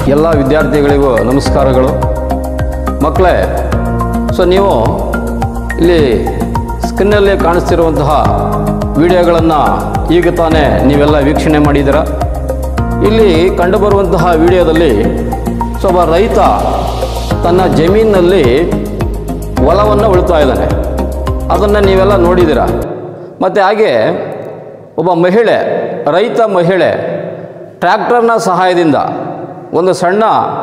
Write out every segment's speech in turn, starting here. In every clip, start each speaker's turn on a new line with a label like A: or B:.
A: ಎಲ್ಲ ವಿದ್ಯಾರ್ಥಿಗಳಿಗೂ ನಮಸ್ಕಾರಗಳು ಮಕ್ಕಳೇ ಸೊ ನೀವು ಇಲ್ಲಿ ಸ್ಕ್ರೀನಲ್ಲಿ ಕಾಣಿಸ್ತಿರುವಂತಹ ವಿಡಿಯೋಗಳನ್ನು ಈಗ ತಾನೇ ನೀವೆಲ್ಲ ವೀಕ್ಷಣೆ ಮಾಡಿದ್ದೀರ ಇಲ್ಲಿ ಕಂಡುಬರುವಂತಹ ವಿಡಿಯೋದಲ್ಲಿ ಸೊ ಒಬ್ಬ ರೈತ ತನ್ನ ಜಮೀನಿನಲ್ಲಿ ಹೊಲವನ್ನು ಉಳ್ತಾ ಇದ್ದಾನೆ ಅದನ್ನು ನೀವೆಲ್ಲ ನೋಡಿದ್ದೀರ ಮತ್ತು ಹಾಗೆ ಒಬ್ಬ ಮಹಿಳೆ ರೈತ ಮಹಿಳೆ ಟ್ರ್ಯಾಕ್ಟರ್ನ ಸಹಾಯದಿಂದ ಒಂದು ಸಣ್ಣ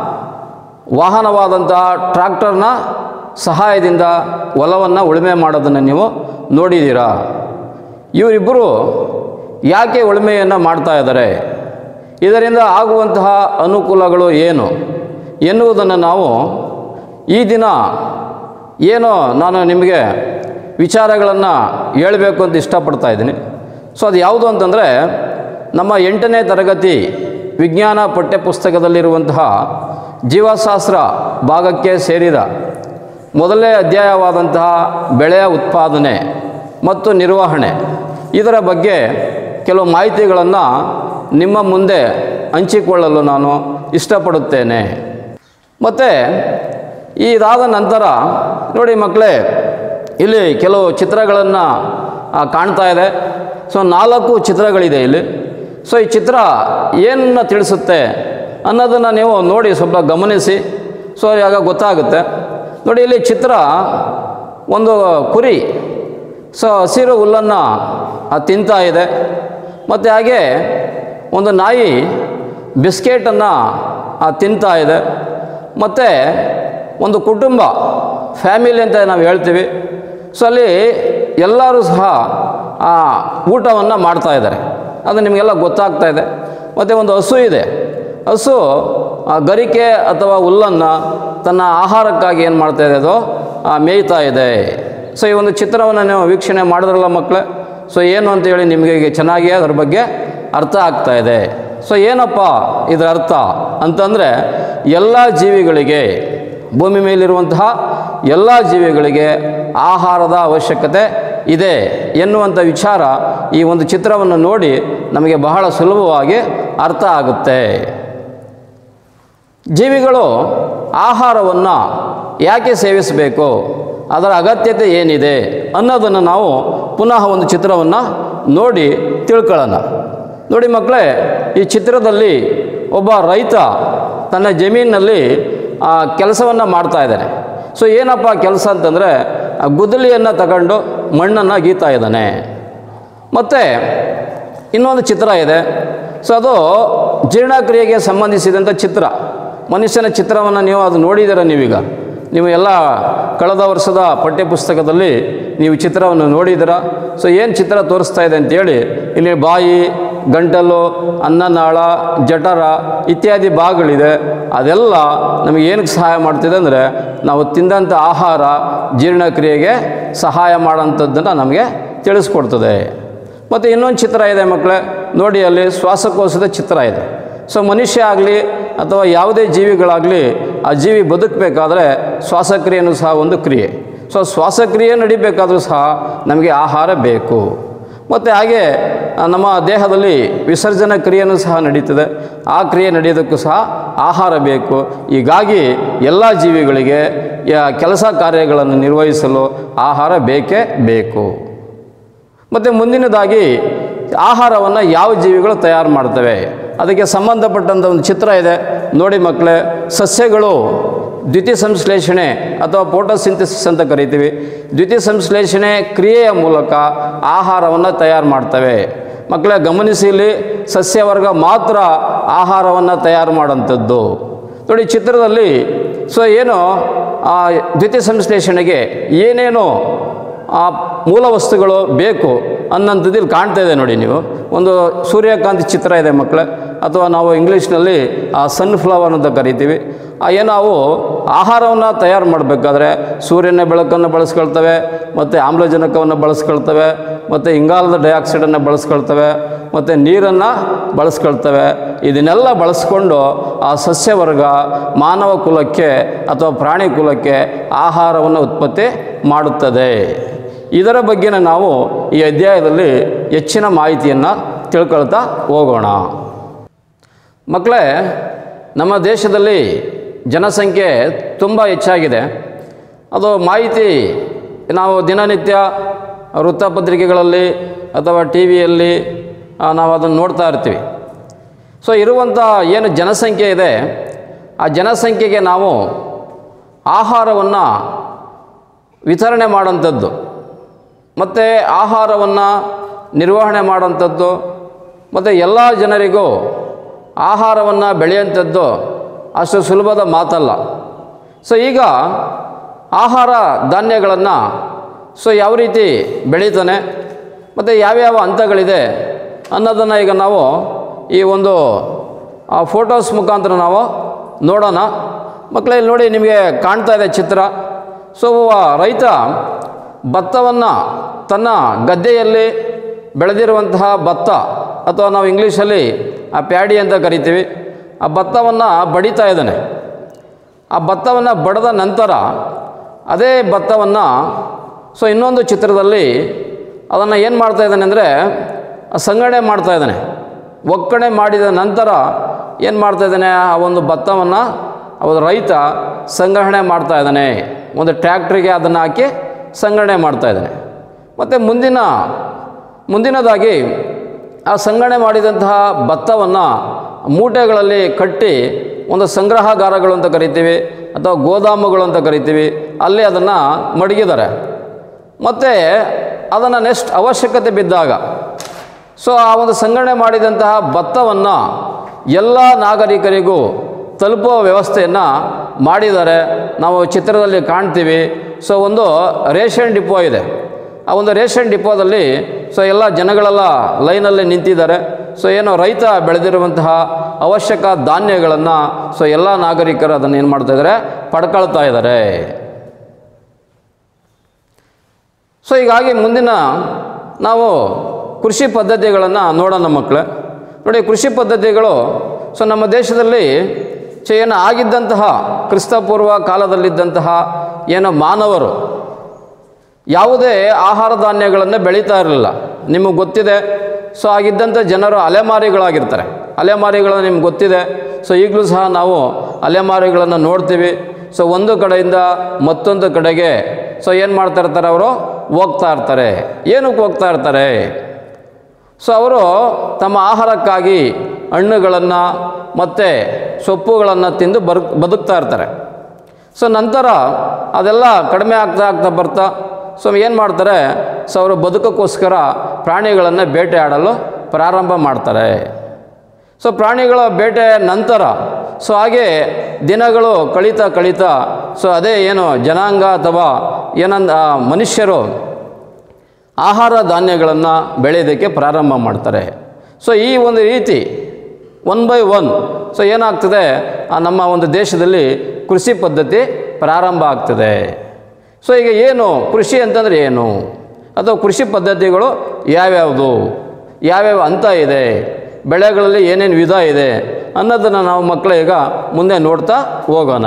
A: ವಾಹನವಾದಂತಹ ಟ್ರ್ಯಾಕ್ಟರ್ನ ಸಹಾಯದಿಂದ ಹೊಲವನ್ನು ಉಳುಮೆ ಮಾಡೋದನ್ನು ನೀವು ನೋಡಿದ್ದೀರಾ ಇವರಿಬ್ಬರು ಯಾಕೆ ಉಳುಮೆಯನ್ನು ಮಾಡ್ತಾ ಇದ್ದಾರೆ ಇದರಿಂದ ಆಗುವಂತಹ ಅನುಕೂಲಗಳು ಏನು ಎನ್ನುವುದನ್ನು ನಾವು ಈ ದಿನ ಏನು ನಾನು ನಿಮಗೆ ವಿಚಾರಗಳನ್ನು ಹೇಳಬೇಕು ಅಂತ ಇಷ್ಟಪಡ್ತಾ ಇದ್ದೀನಿ ಸೊ ಅದು ಯಾವುದು ಅಂತಂದರೆ ನಮ್ಮ ಎಂಟನೇ ತರಗತಿ ವಿಜ್ಞಾನ ಪಠ್ಯಪುಸ್ತಕದಲ್ಲಿರುವಂತಹ ಜೀವಶಾಸ್ತ್ರ ಭಾಗಕ್ಕೆ ಸೇರಿದ ಮೊದಲನೇ ಅಧ್ಯಾಯವಾದಂತಹ ಬೆಳೆಯ ಉತ್ಪಾದನೆ ಮತ್ತು ನಿರ್ವಹಣೆ ಇದರ ಬಗ್ಗೆ ಕೆಲವು ಮಾಹಿತಿಗಳನ್ನು ನಿಮ್ಮ ಮುಂದೆ ಹಂಚಿಕೊಳ್ಳಲು ನಾನು ಇಷ್ಟಪಡುತ್ತೇನೆ ಮತ್ತು ಇದಾದ ನಂತರ ನೋಡಿ ಮಕ್ಕಳೇ ಇಲ್ಲಿ ಕೆಲವು ಚಿತ್ರಗಳನ್ನು ಕಾಣ್ತಾ ಇದೆ ಸೊ ನಾಲ್ಕು ಚಿತ್ರಗಳಿದೆ ಇಲ್ಲಿ ಸೊ ಈ ಚಿತ್ರ ಏನನ್ನ ತಿಳಿಸುತ್ತೆ ಅನ್ನೋದನ್ನು ನೀವು ನೋಡಿ ಸ್ವಲ್ಪ ಗಮನಿಸಿ ಸೊ ಆಗ ಗೊತ್ತಾಗುತ್ತೆ ನೋಡಿ ಇಲ್ಲಿ ಚಿತ್ರ ಒಂದು ಕುರಿ ಸೊ ಹಸಿರು ಹುಲ್ಲನ್ನು ತಿಂತಾ ಇದೆ ಮತ್ತು ಹಾಗೆ ಒಂದು ನಾಯಿ ಬಿಸ್ಕೆಟನ್ನು ತಿಂತಾ ಇದೆ ಮತ್ತು ಒಂದು ಕುಟುಂಬ ಫ್ಯಾಮಿಲಿ ಅಂತ ನಾವು ಹೇಳ್ತೀವಿ ಸೊ ಅಲ್ಲಿ ಎಲ್ಲರೂ ಸಹ ಆ ಊಟವನ್ನು ಮಾಡ್ತಾ ಇದ್ದಾರೆ ಅದು ನಿಮಗೆಲ್ಲ ಗೊತ್ತಾಗ್ತಾ ಇದೆ ಮತ್ತು ಒಂದು ಹಸು ಇದೆ ಹಸು ಆ ಗರಿಕೆ ಅಥವಾ ಹುಲ್ಲನ್ನು ತನ್ನ ಆಹಾರಕ್ಕಾಗಿ ಏನು ಮಾಡ್ತಾ ಇದೆ ಅದು ಆ, ಮೇಯ್ತಾ ಇದೆ ಸೊ ಈ ಒಂದು ಚಿತ್ರವನ್ನು ನೀವು ವೀಕ್ಷಣೆ ಮಾಡಿದ್ರಲ್ಲ ಮಕ್ಕಳೇ ಸೊ ಏನು ಅಂತೇಳಿ ನಿಮಗೆ ಈಗ ಚೆನ್ನಾಗಿ ಅದರ ಬಗ್ಗೆ ಅರ್ಥ ಆಗ್ತಾ ಇದೆ ಸೊ ಏನಪ್ಪ ಇದರ ಅರ್ಥ ಅಂತಂದರೆ ಎಲ್ಲ ಜೀವಿಗಳಿಗೆ ಭೂಮಿ ಮೇಲಿರುವಂತಹ ಎಲ್ಲ ಜೀವಿಗಳಿಗೆ ಆಹಾರದ ಅವಶ್ಯಕತೆ ಇದೆ ಎನ್ನುವಂಥ ವಿಚಾರ ಈ ಒಂದು ಚಿತ್ರವನ್ನು ನೋಡಿ ನಮಗೆ ಬಹಳ ಸುಲಭವಾಗಿ ಅರ್ಥ ಆಗುತ್ತೆ ಜೀವಿಗಳು ಆಹಾರವನ್ನು ಯಾಕೆ ಸೇವಿಸಬೇಕು ಅದರ ಅಗತ್ಯತೆ ಏನಿದೆ ಅನ್ನೋದನ್ನು ನಾವು ಪುನಃ ಒಂದು ಚಿತ್ರವನ್ನು ನೋಡಿ ತಿಳ್ಕೊಳ್ಳೋಣ ನೋಡಿ ಮಕ್ಕಳೇ ಈ ಚಿತ್ರದಲ್ಲಿ ಒಬ್ಬ ರೈತ ತನ್ನ ಜಮೀನಿನಲ್ಲಿ ಕೆಲಸವನ್ನು ಮಾಡ್ತಾ ಇದ್ದಾನೆ ಸೊ ಏನಪ್ಪ ಕೆಲಸ ಅಂತಂದರೆ ಆ ಗುದ್ದಲಿಯನ್ನು ತಗೊಂಡು ಮಣ್ಣನ್ನು ಗೀತಾ ಇದ್ದಾನೆ ಮತ್ತು ಇನ್ನೊಂದು ಚಿತ್ರ ಇದೆ ಸೊ ಅದು ಜೀರ್ಣಕ್ರಿಯೆಗೆ ಸಂಬಂಧಿಸಿದಂಥ ಚಿತ್ರ ಮನುಷ್ಯನ ಚಿತ್ರವನ್ನು ನೀವು ಅದು ನೋಡಿದ್ದೀರ ನೀವೀಗ ನೀವು ಎಲ್ಲ ಕಳೆದ ವರ್ಷದ ಪಠ್ಯಪುಸ್ತಕದಲ್ಲಿ ನೀವು ಚಿತ್ರವನ್ನು ನೋಡಿದ್ದೀರ ಸೊ ಏನು ಚಿತ್ರ ತೋರಿಸ್ತಾ ಇದೆ ಅಂತೇಳಿ ಇಲ್ಲಿ ಬಾಯಿ ಗಂಟಲು ಅನ್ನನಾಳ ಜಠರ ಇತ್ಯಾದಿ ಭಾಗಗಳಿದೆ ಅದೆಲ್ಲ ನಮಗೆ ಏನಕ್ಕೆ ಸಹಾಯ ಮಾಡ್ತಿದೆ ಅಂದರೆ ನಾವು ತಿಂದಂಥ ಆಹಾರ ಜೀರ್ಣಕ್ರಿಯೆಗೆ ಸಹಾಯ ಮಾಡೋಂಥದ್ದನ್ನು ನಮಗೆ ತಿಳಿಸ್ಕೊಡ್ತದೆ ಮತ್ತು ಇನ್ನೊಂದು ಚಿತ್ರ ಇದೆ ಮಕ್ಕಳೇ ನೋಡಿ ಅಲ್ಲಿ ಶ್ವಾಸಕೋಶದ ಚಿತ್ರ ಇದೆ ಸೊ ಮನುಷ್ಯ ಆಗಲಿ ಅಥವಾ ಯಾವುದೇ ಜೀವಿಗಳಾಗಲಿ ಆ ಜೀವಿ ಬದುಕಬೇಕಾದ್ರೆ ಶ್ವಾಸಕ್ರಿಯೆಯೂ ಸಹ ಒಂದು ಕ್ರಿಯೆ ಸೊ ಶ್ವಾಸಕ್ರಿಯೆ ನಡಿಬೇಕಾದ್ರೂ ಸಹ ನಮಗೆ ಆಹಾರ ಬೇಕು ಮತ್ತು ಹಾಗೆ ಆ, ನಮ್ಮ ದೇಹದಲ್ಲಿ ವಿಸರ್ಜನಾ ಕ್ರಿಯೆಯೂ ಸಹ ನಡೀತದೆ ಆ ಕ್ರಿಯೆ ನಡೆಯೋದಕ್ಕೂ ಸಹ ಆಹಾರ ಬೇಕು ಹೀಗಾಗಿ ಎಲ್ಲ ಜೀವಿಗಳಿಗೆ ಯ- ಕೆಲಸ ಕಾರ್ಯಗಳನ್ನು ನಿರ್ವಹಿಸಲು ಆಹಾರ ಬೇಕೇ ಬೇಕು ಮತ್ತು ಮುಂದಿನದಾಗಿ ಆಹಾರವನ್ನು ಯಾವ ಜೀವಿಗಳು ತಯಾರು ಮಾಡ್ತವೆ ಅದಕ್ಕೆ ಸಂಬಂಧಪಟ್ಟಂಥ ಒಂದು ಚಿತ್ರ ಇದೆ ನೋಡಿ ಮಕ್ಕಳೇ ಸಸ್ಯಗಳು ದ್ವಿತೀಯ ಸಂಶ್ಲೇಷಣೆ ಅಥವಾ ಫೋಟೋಸಿಂಥಸಿಸ್ ಅಂತ ಕರಿತೀವಿ ದ್ವಿತೀಯ ಸಂಶ್ಲೇಷಣೆ ಕ್ರಿಯೆಯ ಮೂಲಕ ಆಹಾರವನ್ನು ತಯಾರು ಮಾಡ್ತವೆ ಮಕ್ಕಳೇ ಗಮನಿಸಿ ಇಲ್ಲಿ ಸಸ್ಯವರ್ಗ ಮಾತ್ರ ಆಹಾರವನ್ನು ತಯಾರು ಮಾಡೋಂಥದ್ದು ನೋಡಿ ಚಿತ್ರದಲ್ಲಿ ಸೊ ಏನು ಆ ದ್ವಿತೀಯ ಸಂಶ್ಲೇಷಣೆಗೆ ಏನೇನು ಆ ಮೂಲ ವಸ್ತುಗಳು ಬೇಕು ಅನ್ನೋಂಥದ್ದು ಇಲ್ಲಿ ಕಾಣ್ತಾ ಇದೆ ನೋಡಿ ನೀವು ಒಂದು ಸೂರ್ಯಕಾಂತಿ ಚಿತ್ರ ಇದೆ ಮಕ್ಕಳೇ ಅಥವಾ ನಾವು ಇಂಗ್ಲೀಷ್ನಲ್ಲಿ ಆ ಸನ್ಫ್ಲವರ್ ಅಂತ ಕರಿತೀವಿ ಆ ಏನು ಅವು ಆಹಾರವನ್ನು ತಯಾರು ಮಾಡಬೇಕಾದ್ರೆ ಸೂರ್ಯನ ಬೆಳಕನ್ನು ಬಳಸ್ಕೊಳ್ತವೆ ಮತ್ತು ಆಮ್ಲಜನಕವನ್ನು ಬಳಸ್ಕೊಳ್ತವೆ ಮತ್ತು ಇಂಗಾಲದ ಡೈಆಕ್ಸೈಡನ್ನು ಬಳಸ್ಕೊಳ್ತವೆ ಮತ್ತು ನೀರನ್ನು ಬಳಸ್ಕೊಳ್ತವೆ ಇದನ್ನೆಲ್ಲ ಬಳಸ್ಕೊಂಡು ಆ ಸಸ್ಯವರ್ಗ ಮಾನವ ಕುಲಕ್ಕೆ ಅಥವಾ ಪ್ರಾಣಿ ಕುಲಕ್ಕೆ ಆಹಾರವನ್ನು ಉತ್ಪತ್ತಿ ಮಾಡುತ್ತದೆ ಇದರ ಬಗ್ಗೆನ ನಾವು ಈ ಅಧ್ಯಾಯದಲ್ಲಿ ಹೆಚ್ಚಿನ ಮಾಹಿತಿಯನ್ನು ತಿಳ್ಕೊಳ್ತಾ ಹೋಗೋಣ ಮಕ್ಕಳೇ ನಮ್ಮ ದೇಶದಲ್ಲಿ ಜನಸಂಖ್ಯೆ ತುಂಬ ಹೆಚ್ಚಾಗಿದೆ ಅದು ಮಾಹಿತಿ ನಾವು ದಿನನಿತ್ಯ ವೃತ್ತಪತ್ರಿಕೆಗಳಲ್ಲಿ ಅಥವಾ ಟಿ ವಿಯಲ್ಲಿ ನಾವು ಅದನ್ನು ನೋಡ್ತಾ ಇರ್ತೀವಿ ಸೊ ಇರುವಂಥ ಏನು ಜನಸಂಖ್ಯೆ ಇದೆ ಆ ಜನಸಂಖ್ಯೆಗೆ ನಾವು ಆಹಾರವನ್ನು ವಿತರಣೆ ಮಾಡೋಂಥದ್ದು ಮತ್ತು ಆಹಾರವನ್ನು ನಿರ್ವಹಣೆ ಮಾಡೋಂಥದ್ದು ಮತ್ತು ಎಲ್ಲ ಜನರಿಗೂ ಆಹಾರವನ್ನು ಬೆಳೆಯುವಂಥದ್ದು ಅಷ್ಟು ಸುಲಭದ ಮಾತಲ್ಲ ಸೊ ಈಗ ಆಹಾರ ಧಾನ್ಯಗಳನ್ನು ಸೊ ಯಾವ ರೀತಿ ಬೆಳೀತಾನೆ ಮತ್ತು ಯಾವ್ಯಾವ ಹಂತಗಳಿದೆ ಅನ್ನೋದನ್ನು ಈಗ ನಾವು ಈ ಒಂದು ಆ ಫೋಟೋಸ್ ಮುಖಾಂತರ ನಾವು ನೋಡೋಣ ಮಕ್ಕಳೇ ಇಲ್ಲಿ ನೋಡಿ ನಿಮಗೆ ಕಾಣ್ತಾ ಇದೆ ಚಿತ್ರ ಸೊ ಒಬ್ಬ ರೈತ ಭತ್ತವನ್ನು ತನ್ನ ಗದ್ದೆಯಲ್ಲಿ ಬೆಳೆದಿರುವಂತಹ ಭತ್ತ ಅಥವಾ ನಾವು ಇಂಗ್ಲೀಷಲ್ಲಿ ಆ ಪ್ಯಾಡಿ ಅಂತ ಕರಿತೀವಿ ಆ ಭತ್ತವನ್ನು ಬಡಿತಾ ಇದ್ದಾನೆ ಆ ಭತ್ತವನ್ನು ಬಡಿದ ನಂತರ ಅದೇ ಭತ್ತವನ್ನು ಸೊ ಇನ್ನೊಂದು ಚಿತ್ರದಲ್ಲಿ ಅದನ್ನು ಏನು ಮಾಡ್ತಾ ಇದ್ದಾನೆ ಅಂದರೆ ಸಂಗಣನೆ ಮಾಡ್ತಾ ಇದ್ದಾನೆ ಒಕ್ಕಣೆ ಮಾಡಿದ ನಂತರ ಏನು ಮಾಡ್ತಾ ಇದ್ದಾನೆ ಆ ಒಂದು ಭತ್ತವನ್ನು ಅವರ ರೈತ ಸಂಗ್ರಹಣೆ ಮಾಡ್ತಾ ಇದ್ದಾನೆ ಒಂದು ಟ್ಯಾಕ್ಟ್ರಿಗೆ ಅದನ್ನು ಹಾಕಿ ಸಂಗ್ರಹಣೆ ಮಾಡ್ತಾ ಇದ್ದಾನೆ ಮತ್ತು ಮುಂದಿನ ಮುಂದಿನದಾಗಿ ಆ ಸಂಗ್ರಹಣೆ ಮಾಡಿದಂತಹ ಭತ್ತವನ್ನು ಮೂಟೆಗಳಲ್ಲಿ ಕಟ್ಟಿ ಒಂದು ಸಂಗ್ರಹಗಾರಗಳು ಅಂತ ಕರಿತೀವಿ ಅಥವಾ ಗೋದಾಮುಗಳು ಅಂತ ಕರಿತೀವಿ ಅಲ್ಲಿ ಅದನ್ನು ಮಡಗಿದ್ದಾರೆ ಮತ್ತು ಅದನ್ನು ನೆಕ್ಸ್ಟ್ ಅವಶ್ಯಕತೆ ಬಿದ್ದಾಗ ಸೊ ಆ ಒಂದು ಸಂಗ್ರಹಣೆ ಮಾಡಿದಂತಹ ಭತ್ತವನ್ನು ಎಲ್ಲ ನಾಗರಿಕರಿಗೂ ತಲುಪುವ ವ್ಯವಸ್ಥೆಯನ್ನು ಮಾಡಿದ್ದಾರೆ ನಾವು ಚಿತ್ರದಲ್ಲಿ ಕಾಣ್ತೀವಿ ಸೊ ಒಂದು ರೇಷನ್ ಡಿಪೋ ಇದೆ ಆ ಒಂದು ರೇಷನ್ ಡಿಪೋದಲ್ಲಿ ಸೊ ಎಲ್ಲ ಜನಗಳೆಲ್ಲ ಲೈನಲ್ಲಿ ನಿಂತಿದ್ದಾರೆ ಸೊ ಏನು ರೈತ ಬೆಳೆದಿರುವಂತಹ ಅವಶ್ಯಕ ಧಾನ್ಯಗಳನ್ನು ಸೊ ಎಲ್ಲ ನಾಗರಿಕರು ಅದನ್ನು ಏನು ಮಾಡ್ತಾ ಇದ್ದಾರೆ ಪಡ್ಕೊಳ್ತಾ ಇದ್ದಾರೆ ಸೊ ಹೀಗಾಗಿ ಮುಂದಿನ ನಾವು ಕೃಷಿ ಪದ್ಧತಿಗಳನ್ನು ನೋಡೋಣ ಮಕ್ಕಳೇ ನೋಡಿ ಕೃಷಿ ಪದ್ಧತಿಗಳು ಸೊ ನಮ್ಮ ದೇಶದಲ್ಲಿ ಸೊ ಏನು ಆಗಿದ್ದಂತಹ ಕ್ರಿಸ್ತಪೂರ್ವ ಕಾಲದಲ್ಲಿದ್ದಂತಹ ಏನು ಮಾನವರು ಯಾವುದೇ ಆಹಾರ ಧಾನ್ಯಗಳನ್ನು ಬೆಳೀತಾ ಇರಲಿಲ್ಲ ನಿಮಗೆ ಗೊತ್ತಿದೆ ಸೊ ಆಗಿದ್ದಂಥ ಜನರು ಅಲೆಮಾರಿಗಳಾಗಿರ್ತಾರೆ ಅಲೆಮಾರಿಗಳು ನಿಮ್ಗೆ ಗೊತ್ತಿದೆ ಸೊ ಈಗಲೂ ಸಹ ನಾವು ಅಲೆಮಾರಿಗಳನ್ನು ನೋಡ್ತೀವಿ ಸೊ ಒಂದು ಕಡೆಯಿಂದ ಮತ್ತೊಂದು ಕಡೆಗೆ ಸೊ ಏನು ಮಾಡ್ತಾ ಇರ್ತಾರೆ ಅವರು ಹೋಗ್ತಾ ಇರ್ತಾರೆ ಏನಕ್ಕೆ ಹೋಗ್ತಾ ಇರ್ತಾರೆ ಸೊ ಅವರು ತಮ್ಮ ಆಹಾರಕ್ಕಾಗಿ ಹಣ್ಣುಗಳನ್ನು ಮತ್ತು ಸೊಪ್ಪುಗಳನ್ನು ತಿಂದು ಬರ್ ಬದುಕ್ತಾ ಇರ್ತಾರೆ ಸೊ ನಂತರ ಅದೆಲ್ಲ ಕಡಿಮೆ ಆಗ್ತಾ ಆಗ್ತಾ ಬರ್ತಾ ಸೊ ಏನು ಮಾಡ್ತಾರೆ ಸೊ ಅವರು ಬದುಕೋಕ್ಕೋಸ್ಕರ ಪ್ರಾಣಿಗಳನ್ನು ಬೇಟೆಯಾಡಲು ಪ್ರಾರಂಭ ಮಾಡ್ತಾರೆ ಸೊ ಪ್ರಾಣಿಗಳ ಬೇಟೆ ನಂತರ ಸೊ ಹಾಗೆ ದಿನಗಳು ಕಳೀತಾ ಕಳೀತಾ ಸೊ ಅದೇ ಏನು ಜನಾಂಗ ಅಥವಾ ಏನಂದ ಆ ಮನುಷ್ಯರು ಆಹಾರ ಧಾನ್ಯಗಳನ್ನು ಬೆಳೆಯೋದಕ್ಕೆ ಪ್ರಾರಂಭ ಮಾಡ್ತಾರೆ ಸೊ ಈ ಒಂದು ರೀತಿ ಒನ್ ಬೈ ಒನ್ ಸೊ ಏನಾಗ್ತದೆ ಆ ನಮ್ಮ ಒಂದು ದೇಶದಲ್ಲಿ ಕೃಷಿ ಪದ್ಧತಿ ಪ್ರಾರಂಭ ಆಗ್ತದೆ ಸೊ ಈಗ ಏನು ಕೃಷಿ ಅಂತಂದರೆ ಏನು ಅಥವಾ ಕೃಷಿ ಪದ್ಧತಿಗಳು ಯಾವ್ಯಾವುದು ಯಾವ್ಯಾವ ಹಂತ ಇದೆ ಬೆಳೆಗಳಲ್ಲಿ ಏನೇನು ವಿಧ ಇದೆ ಅನ್ನೋದನ್ನು ನಾವು ಮಕ್ಕಳು ಈಗ ಮುಂದೆ ನೋಡ್ತಾ ಹೋಗೋಣ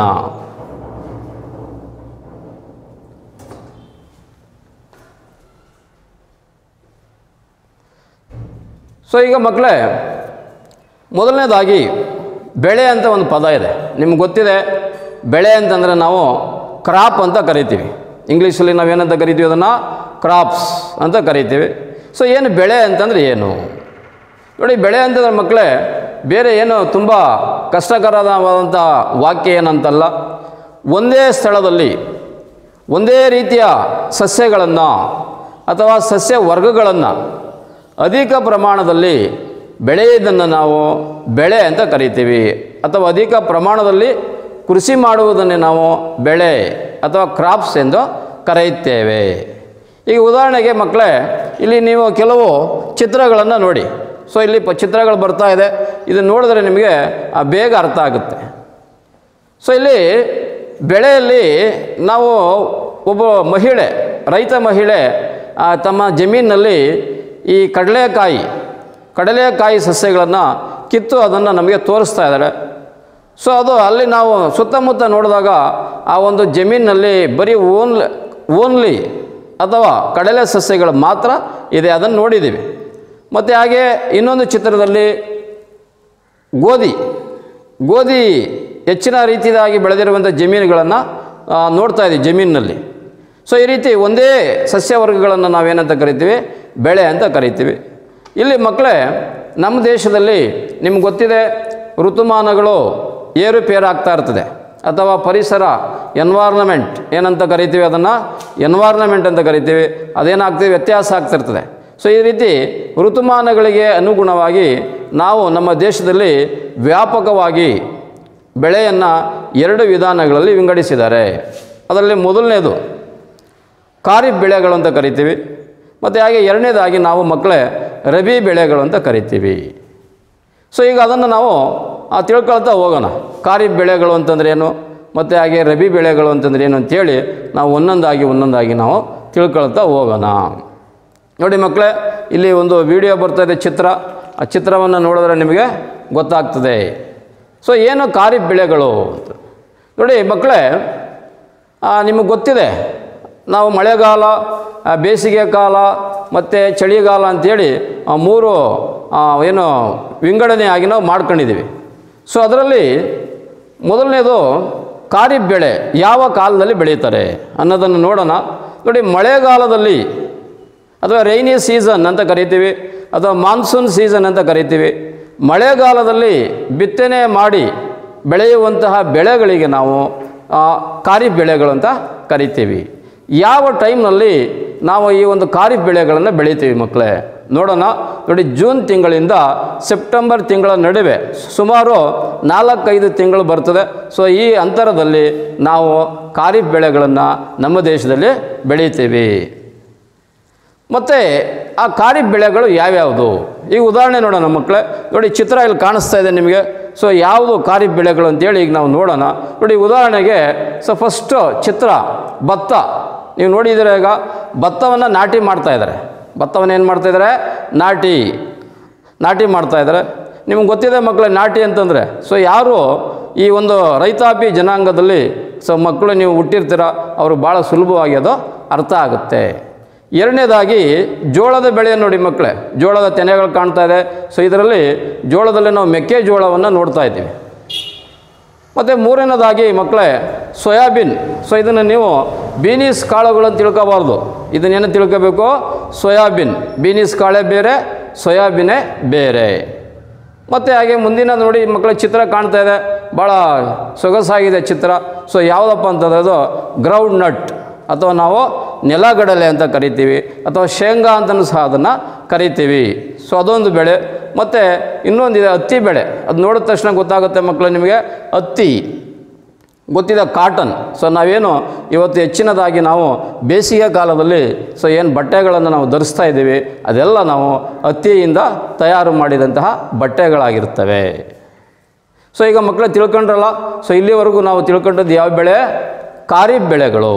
A: ಸೊ ಈಗ ಮಕ್ಕಳೇ ಮೊದಲನೇದಾಗಿ ಬೆಳೆ ಅಂತ ಒಂದು ಪದ ಇದೆ ನಿಮ್ಗೆ ಗೊತ್ತಿದೆ ಬೆಳೆ ಅಂತಂದರೆ ನಾವು ಕ್ರಾಪ್ ಅಂತ ಕರಿತೀವಿ ಇಂಗ್ಲೀಷಲ್ಲಿ ನಾವೇನಂತ ಕರಿತೀವಿ ಅದನ್ನು ಕ್ರಾಪ್ಸ್ ಅಂತ ಕರಿತೀವಿ ಸೊ ಏನು ಬೆಳೆ ಅಂತಂದರೆ ಏನು ನೋಡಿ ಬೆಳೆ ಅಂತಂದ್ರೆ ಮಕ್ಕಳೇ ಬೇರೆ ಏನು ತುಂಬ ಕಷ್ಟಕರವಾದಂಥ ವಾಕ್ಯ ಏನಂತಲ್ಲ ಒಂದೇ ಸ್ಥಳದಲ್ಲಿ ಒಂದೇ ರೀತಿಯ ಸಸ್ಯಗಳನ್ನು ಅಥವಾ ಸಸ್ಯ ವರ್ಗಗಳನ್ನು ಅಧಿಕ ಪ್ರಮಾಣದಲ್ಲಿ ಬೆಳೆಯುವುದನ್ನು ನಾವು ಬೆಳೆ ಅಂತ ಕರಿತೀವಿ ಅಥವಾ ಅಧಿಕ ಪ್ರಮಾಣದಲ್ಲಿ ಕೃಷಿ ಮಾಡುವುದನ್ನೇ ನಾವು ಬೆಳೆ ಅಥವಾ ಕ್ರಾಪ್ಸ್ ಎಂದು ಕರೆಯುತ್ತೇವೆ ಈಗ ಉದಾಹರಣೆಗೆ ಮಕ್ಕಳೇ ಇಲ್ಲಿ ನೀವು ಕೆಲವು ಚಿತ್ರಗಳನ್ನು ನೋಡಿ ಸೊ ಇಲ್ಲಿ ಪ ಚಿತ್ರಗಳು ಬರ್ತಾ ಇದೆ ಇದನ್ನು ನೋಡಿದ್ರೆ ನಿಮಗೆ ಆ ಬೇಗ ಅರ್ಥ ಆಗುತ್ತೆ ಸೊ ಇಲ್ಲಿ ಬೆಳೆಯಲ್ಲಿ ನಾವು ಒಬ್ಬ ಮಹಿಳೆ ರೈತ ಮಹಿಳೆ ಆ, ತಮ್ಮ ಜಮೀನಿನಲ್ಲಿ ಈ ಕಡಲೆಕಾಯಿ ಕಡಲೆಕಾಯಿ ಸಸ್ಯಗಳನ್ನು ಕಿತ್ತು ಅದನ್ನು ನಮಗೆ ತೋರಿಸ್ತಾ ಇದ್ದಾರೆ ಸೊ ಅದು ಅಲ್ಲಿ ನಾವು ಸುತ್ತಮುತ್ತ ನೋಡಿದಾಗ ಆ ಒಂದು ಜಮೀನಿನಲ್ಲಿ ಬರೀ ಓನ್ ಓನ್ಲಿ ಅಥವಾ ಕಡಲೆ ಸಸ್ಯಗಳು ಮಾತ್ರ ಇದೆ ಅದನ್ನು ನೋಡಿದ್ದೀವಿ ಮತ್ತು ಹಾಗೆ ಇನ್ನೊಂದು ಚಿತ್ರದಲ್ಲಿ ಗೋಧಿ ಗೋಧಿ ಹೆಚ್ಚಿನ ರೀತಿಯಾಗಿ ಬೆಳೆದಿರುವಂಥ ಜಮೀನುಗಳನ್ನು ನೋಡ್ತಾ ಇದ್ದೀವಿ ಜಮೀನಿನಲ್ಲಿ ಸೊ ಈ ರೀತಿ ಒಂದೇ ಸಸ್ಯವರ್ಗಗಳನ್ನು ನಾವೇನಂತ ಕರಿತೀವಿ ಬೆಳೆ ಅಂತ ಕರಿತೀವಿ ಇಲ್ಲಿ ಮಕ್ಕಳೇ ನಮ್ಮ ದೇಶದಲ್ಲಿ ನಿಮ್ಗೆ ಗೊತ್ತಿದೆ ಋತುಮಾನಗಳು ಏರುಪೇರಾಗ್ತಾ ಇರ್ತದೆ ಅಥವಾ ಪರಿಸರ ಎನ್ವಾರ್ನಮೆಂಟ್ ಏನಂತ ಕರಿತೀವಿ ಅದನ್ನು ಎನ್ವಾರ್ನಮೆಂಟ್ ಅಂತ ಕರಿತೀವಿ ಅದೇನಾಗ್ತೀವಿ ವ್ಯತ್ಯಾಸ ಆಗ್ತಿರ್ತದೆ ಸೊ ಈ ರೀತಿ ಋತುಮಾನಗಳಿಗೆ ಅನುಗುಣವಾಗಿ ನಾವು ನಮ್ಮ ದೇಶದಲ್ಲಿ ವ್ಯಾಪಕವಾಗಿ ಬೆಳೆಯನ್ನು ಎರಡು ವಿಧಾನಗಳಲ್ಲಿ ವಿಂಗಡಿಸಿದ್ದಾರೆ ಅದರಲ್ಲಿ ಮೊದಲನೇದು ಖಾರಿಫ್ ಬೆಳೆಗಳು ಅಂತ ಕರಿತೀವಿ ಮತ್ತು ಹಾಗೆ ಎರಡನೇದಾಗಿ ನಾವು ಮಕ್ಕಳೇ ರಬಿ ಬೆಳೆಗಳು ಅಂತ ಕರಿತೀವಿ ಸೊ ಈಗ ಅದನ್ನು ನಾವು ಆ, ತಿಳ್ಕೊಳ್ತಾ ಹೋಗೋಣ ಖಾರಿಫ್ ಬೆಳೆಗಳು ಅಂತಂದ್ರೆ ಏನು ಮತ್ತು ಹಾಗೆ ರಬಿ ಬೆಳೆಗಳು ಅಂತಂದ್ರೆ ಏನು ಅಂತೇಳಿ ನಾವು ಒಂದೊಂದಾಗಿ ಒಂದೊಂದಾಗಿ ನಾವು ತಿಳ್ಕೊಳ್ತಾ ಹೋಗೋಣ ನೋಡಿ ಮಕ್ಕಳೇ ಇಲ್ಲಿ ಒಂದು ವಿಡಿಯೋ ಬರ್ತಾ ಇದೆ ಚಿತ್ರ ಆ ಚಿತ್ರವನ್ನು ನೋಡಿದ್ರೆ ನಿಮಗೆ ಗೊತ್ತಾಗ್ತದೆ ಸೊ ಏನು ಖಾರಿಫ್ ಬೆಳೆಗಳು ಅಂತ ನೋಡಿ ಮಕ್ಕಳೇ ನಿಮಗೆ ಗೊತ್ತಿದೆ ನಾವು ಮಳೆಗಾಲ ಆ, ಬೇಸಿಗೆ ಕಾಲ ಮತ್ತು ಚಳಿಗಾಲ ಅಂಥೇಳಿ ಆ ಮೂರು ಆ, ಏನು ವಿಂಗಡಣೆಯಾಗಿ ನಾವು ಮಾಡ್ಕೊಂಡಿದ್ದೀವಿ ಸೊ ಅದರಲ್ಲಿ ಮೊದಲನೇದು ಖಾರಿಫ್ ಬೆಳೆ ಯಾವ ಕಾಲದಲ್ಲಿ ಬೆಳೀತಾರೆ ಅನ್ನೋದನ್ನು ನೋಡೋಣ ನೋಡಿ ಮಳೆಗಾಲದಲ್ಲಿ ಅಥವಾ ರೈನಿ ಸೀಸನ್ ಅಂತ ಕರಿತೀವಿ ಅಥವಾ ಮಾನ್ಸೂನ್ ಸೀಸನ್ ಅಂತ ಕರಿತೀವಿ ಮಳೆಗಾಲದಲ್ಲಿ ಬಿತ್ತನೆ ಮಾಡಿ ಬೆಳೆಯುವಂತಹ ಬೆಳೆಗಳಿಗೆ ನಾವು ಆ, ಖಾರಿಫ್ ಬೆಳೆಗಳು ಅಂತ ಕರಿತೀವಿ ಯಾವ ಟೈಮ್ನಲ್ಲಿ ನಾವು ಈ ಒಂದು ಖಾರಿಫ್ ಬೆಳೆಗಳನ್ನು ಬೆಳಿತೀವಿ ಮಕ್ಕಳೇ ನೋಡೋಣ ನೋಡಿ ಜೂನ್ ತಿಂಗಳಿಂದ ಸೆಪ್ಟೆಂಬರ್ ತಿಂಗಳ ನಡುವೆ ಸುಮಾರು ನಾಲ್ಕೈದು ತಿಂಗಳು ಬರ್ತದೆ ಸೊ ಈ ಅಂತರದಲ್ಲಿ ನಾವು ಖಾರಿಫ್ ಬೆಳೆಗಳನ್ನು ನಮ್ಮ ದೇಶದಲ್ಲಿ ಬೆಳಿತೀವಿ ಮತ್ತು ಆ ಖಾರಿಫ್ ಬೆಳೆಗಳು ಯಾವ್ಯಾವುದು ಈಗ ಉದಾಹರಣೆ ನೋಡೋಣ ಮಕ್ಕಳೇ ನೋಡಿ ಚಿತ್ರ ಇಲ್ಲಿ ಕಾಣಿಸ್ತಾ ಇದೆ ನಿಮಗೆ ಸೊ ಯಾವುದು ಖಾರಿಫ್ ಬೆಳೆಗಳು ಅಂತೇಳಿ ಈಗ ನಾವು ನೋಡೋಣ ನೋಡಿ ಉದಾಹರಣೆಗೆ ಸೊ ಫಸ್ಟು ಚಿತ್ರ ಭತ್ತ ನೀವು ನೋಡಿದರೆ ಈಗ ಭತ್ತವನ್ನು ನಾಟಿ ಮಾಡ್ತಾ ಇದ್ದಾರೆ ಭತ್ತವನ್ನು ಏನು ಮಾಡ್ತಾ ಇದ್ದಾರೆ ನಾಟಿ ನಾಟಿ ಮಾಡ್ತಾ ಇದ್ದಾರೆ ನಿಮ್ಗೆ ಗೊತ್ತಿದೆ ಮಕ್ಕಳೇ ನಾಟಿ ಅಂತಂದರೆ ಸೊ ಯಾರು ಈ ಒಂದು ರೈತಾಪಿ ಜನಾಂಗದಲ್ಲಿ ಸೊ ಮಕ್ಕಳು ನೀವು ಹುಟ್ಟಿರ್ತೀರ ಅವರು ಭಾಳ ಸುಲಭವಾಗಿ ಅದು ಅರ್ಥ ಆಗುತ್ತೆ ಎರಡನೇದಾಗಿ ಜೋಳದ ಬೆಳೆ ನೋಡಿ ಮಕ್ಕಳೇ ಜೋಳದ ತೆನೆಗಳು ಕಾಣ್ತಾ ಇದೆ ಸೊ ಇದರಲ್ಲಿ ಜೋಳದಲ್ಲಿ ನಾವು ಮೆಕ್ಕೆಜೋಳವನ್ನು ನೋಡ್ತಾ ಇದ್ದೀವಿ ಮತ್ತು ಮೂರನೇದಾಗಿ ಮಕ್ಕಳೇ ಸೋಯಾಬೀನ್ ಸೊ ಇದನ್ನು ನೀವು ಬೀನೀಸ್ ಕಾಳುಗಳು ಅಂತ ತಿಳ್ಕೊಬಾರ್ದು ಇದನ್ನೇನು ತಿಳ್ಕೋಬೇಕು ಸೋಯಾಬೀನ್ ಬೀನೀಸ್ ಕಾಳೇ ಬೇರೆ ಸೋಯಾಬೀನೇ ಬೇರೆ ಮತ್ತು ಹಾಗೆ ಮುಂದಿನ ನೋಡಿ ಮಕ್ಕಳ ಚಿತ್ರ ಕಾಣ್ತಾ ಇದೆ ಭಾಳ ಸೊಗಸಾಗಿದೆ ಚಿತ್ರ ಸೊ ಯಾವುದಪ್ಪ ಅಂತಂದ್ರೆ ಅದು ಗ್ರೌಂಡ್ ನಟ್ ಅಥವಾ ನಾವು ನೆಲಗಡಲೆ ಅಂತ ಕರಿತೀವಿ ಅಥವಾ ಶೇಂಗಾ ಅಂತಲೂ ಸಹ ಅದನ್ನು ಕರಿತೀವಿ ಸೊ ಅದೊಂದು ಬೆಳೆ ಮತ್ತು ಇನ್ನೊಂದಿದೆ ಹತ್ತಿ ಬೆಳೆ ಅದು ನೋಡಿದ ತಕ್ಷಣ ಗೊತ್ತಾಗುತ್ತೆ ಮಕ್ಕಳು ನಿಮಗೆ ಹತ್ತಿ ಗೊತ್ತಿದೆ ಕಾಟನ್ ಸೊ ನಾವೇನು ಇವತ್ತು ಹೆಚ್ಚಿನದಾಗಿ ನಾವು ಬೇಸಿಗೆ ಕಾಲದಲ್ಲಿ ಸೊ ಏನು ಬಟ್ಟೆಗಳನ್ನು ನಾವು ಧರಿಸ್ತಾ ಇದ್ದೀವಿ ಅದೆಲ್ಲ ನಾವು ಹತ್ತಿಯಿಂದ ತಯಾರು ಮಾಡಿದಂತಹ ಬಟ್ಟೆಗಳಾಗಿರ್ತವೆ ಸೊ ಈಗ ಮಕ್ಕಳು ತಿಳ್ಕೊಂಡ್ರಲ್ಲ ಸೊ ಇಲ್ಲಿವರೆಗೂ ನಾವು ತಿಳ್ಕೊಂಡದ್ದು ಯಾವ ಬೆಳೆ ಖಾರಿಫ್ ಬೆಳೆಗಳು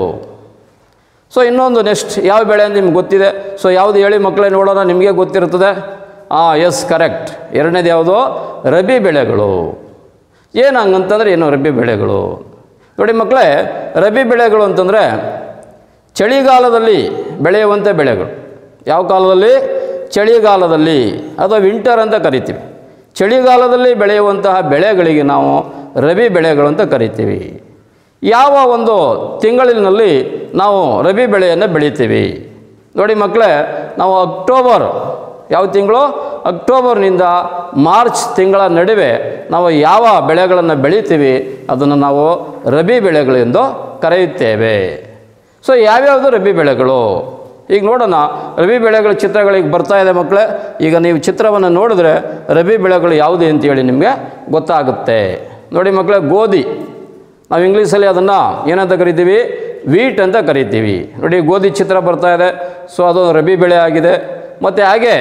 A: ಸೊ ಇನ್ನೊಂದು ನೆಕ್ಸ್ಟ್ ಯಾವ ಬೆಳೆ ಅಂತ ನಿಮ್ಗೆ ಗೊತ್ತಿದೆ ಸೊ ಯಾವುದು ಹೇಳಿ ಮಕ್ಕಳೇ ನೋಡೋಣ ನಿಮಗೆ ಗೊತ್ತಿರ್ತದೆ ಹಾಂ ಎಸ್ ಕರೆಕ್ಟ್ ಎರಡನೇದು ಯಾವುದು ರಬಿ ಬೆಳೆಗಳು ಏನು ಹಂಗಂತಂದ್ರೆ ಏನು ರಬಿ ಬೆಳೆಗಳು ನೋಡಿ ಮಕ್ಕಳೇ ರಬಿ ಬೆಳೆಗಳು ಅಂತಂದರೆ ಚಳಿಗಾಲದಲ್ಲಿ ಬೆಳೆಯುವಂಥ ಬೆಳೆಗಳು ಯಾವ ಕಾಲದಲ್ಲಿ ಚಳಿಗಾಲದಲ್ಲಿ ಅಥವಾ ವಿಂಟರ್ ಅಂತ ಕರಿತೀವಿ ಚಳಿಗಾಲದಲ್ಲಿ ಬೆಳೆಯುವಂತಹ ಬೆಳೆಗಳಿಗೆ ನಾವು ರಬಿ ಬೆಳೆಗಳು ಅಂತ ಕರಿತೀವಿ ಯಾವ ಒಂದು ತಿಂಗಳಿನಲ್ಲಿ ನಾವು ರಬಿ ಬೆಳೆಯನ್ನು ಬೆಳಿತೀವಿ ನೋಡಿ ಮಕ್ಕಳೇ ನಾವು ಅಕ್ಟೋಬರ್ ಯಾವ ತಿಂಗಳು ಅಕ್ಟೋಬರ್ನಿಂದ ಮಾರ್ಚ್ ತಿಂಗಳ ನಡುವೆ ನಾವು ಯಾವ ಬೆಳೆಗಳನ್ನು ಬೆಳಿತೀವಿ ಅದನ್ನು ನಾವು ರಬಿ ಬೆಳೆಗಳು ಎಂದು ಕರೆಯುತ್ತೇವೆ ಸೊ ಯಾವ್ಯಾವುದು ರಬಿ ಬೆಳೆಗಳು ಈಗ ನೋಡೋಣ ರಬಿ ಬೆಳೆಗಳ ಚಿತ್ರಗಳಿಗೆ ಬರ್ತಾ ಇದೆ ಮಕ್ಕಳೇ ಈಗ ನೀವು ಚಿತ್ರವನ್ನು ನೋಡಿದ್ರೆ ರಬಿ ಬೆಳೆಗಳು ಯಾವುದು ಅಂತೇಳಿ ನಿಮಗೆ ಗೊತ್ತಾಗುತ್ತೆ ನೋಡಿ ಮಕ್ಕಳೇ ಗೋಧಿ ನಾವು ಇಂಗ್ಲೀಷಲ್ಲಿ ಅದನ್ನು ಏನಂತ ಕರಿತೀವಿ ವೀಟ್ ಅಂತ ಕರಿತೀವಿ ನೋಡಿ ಗೋಧಿ ಚಿತ್ರ ಬರ್ತಾ ಇದೆ ಸೊ ಅದು ರಬಿ ಬೆಳೆ ಆಗಿದೆ ಮತ್ತು ಹಾಗೆ